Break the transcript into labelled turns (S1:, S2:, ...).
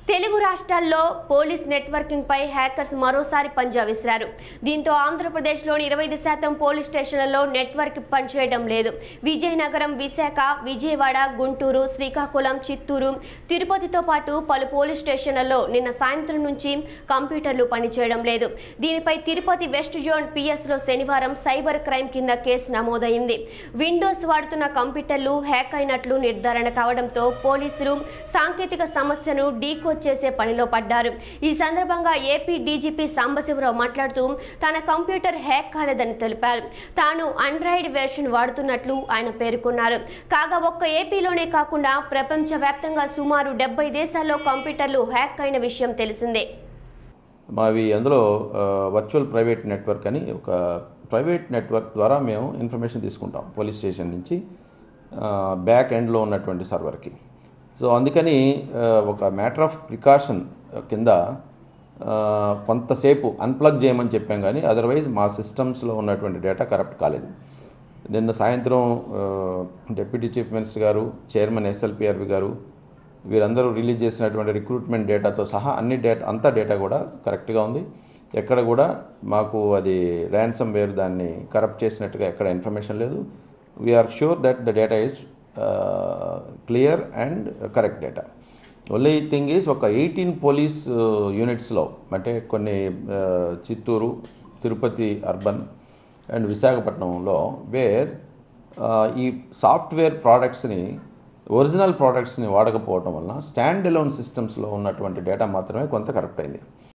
S1: తెలుగు రాష్ట్రాల్లో police networking పై hackers మరోసారి పంజా విసిరారు దీంతో ఆంధ్రప్రదేశ్లోని ఇరవై ఐదు శాతం పోలీస్ స్టేషన్లలో నెట్వర్క్ పనిచేయడం లేదు విజయనగరం విశాఖ విజయవాడ గుంటూరు శ్రీకాకుళం చిత్తూరు తిరుపతితో పాటు పలు పోలీస్ స్టేషన్లలో నిన్న సాయంత్రం నుంచి కంప్యూటర్లు పనిచేయడం లేదు దీనిపై తిరుపతి వెస్ట్ జోన్ పిఎస్లో శనివారం సైబర్ క్రైమ్ కింద కేసు నమోదైంది విండోస్ వాడుతున్న కంప్యూటర్లు హ్యాక్ అయినట్లు నిర్ధారణ కావడంతో పోలీసులు సాంకేతిక సమస్యను డీకోడ్ చేసే పనిలో పడ్డారు ఈ సందర్భంగా ఏపీ డీజీపీ సాంబశివరావు మాట్లాడుతూ తన కంప్యూటర్ హ్యాక్ కాలేదని తెలిపారు తాను ఆండ్రాయిడ్ వెర్షన్ వాడుతున్నట్లు ఆయన పేర్కొన్నారు కాగా ఒక్క ఏపీలోనే కాకుండా ప్రపంచవ్యాప్తంగా సుమారు డెబ్బై దేశాల్లో కంప్యూటర్లు హ్యాక్ అయిన విషయం తెలిసిందే
S2: మావి అందులో ఆ, వర్చువల్ ప్రైవేట్ నెట్వర్క్ అని ఒక ప్రైవేట్ నెట్వర్క్ ద్వారా మేము ఇన్ఫర్మేషన్ తీసుకుంటాం పోలీస్ స్టేషన్ నుంచి ఆ, బ్యాక్ ఎండ్లో ఉన్నటువంటి సర్వర్కి సో అందుకని ఆ, ఒక మ్యాటర్ ఆఫ్ ప్రికాషన్ కింద ఆ, కొంతసేపు అన్ప్లగ్ చేయమని చెప్పాం కానీ అదర్వైజ్ మా సిస్టమ్స్లో ఉన్నటువంటి డేటా కరప్ట్ కాలేదు నిన్న సాయంత్రం ఆ, డిప్యూటీ చీఫ్ మినిస్టర్ గారు చైర్మన్ ఎస్ఎల్పిఆర్వి గారు వీరందరూ రిలీజ్ చేసినటువంటి రిక్రూట్మెంట్ డేటాతో సహా అన్ని డేటా అంతా డేటా కూడా కరెక్ట్గా ఉంది ఎక్కడ కూడా మాకు అది ర్యాన్సమ్ వేర్ దాన్ని కరప్ట్ చేసినట్టుగా ఎక్కడ ఇన్ఫర్మేషన్ లేదు we're sure that the data is clear and correct data only thing is ఒక ఎయిటీన్ పోలీస్ యూనిట్స్లో అంటే కొన్ని ఆ, చిత్తూరు తిరుపతి అర్బన్ అండ్ విశాఖపట్నంలో వేర్ ఈ సాఫ్ట్వేర్ ప్రోడక్ట్స్ని ఒరిజినల్ ప్రోడక్ట్స్ని వాడకపోవడం వలన స్టాండ్ ఎలోన్ సిస్టమ్స్లో ఉన్నటువంటి డేటా మాత్రమే కొంత కరెక్ట్ అయింది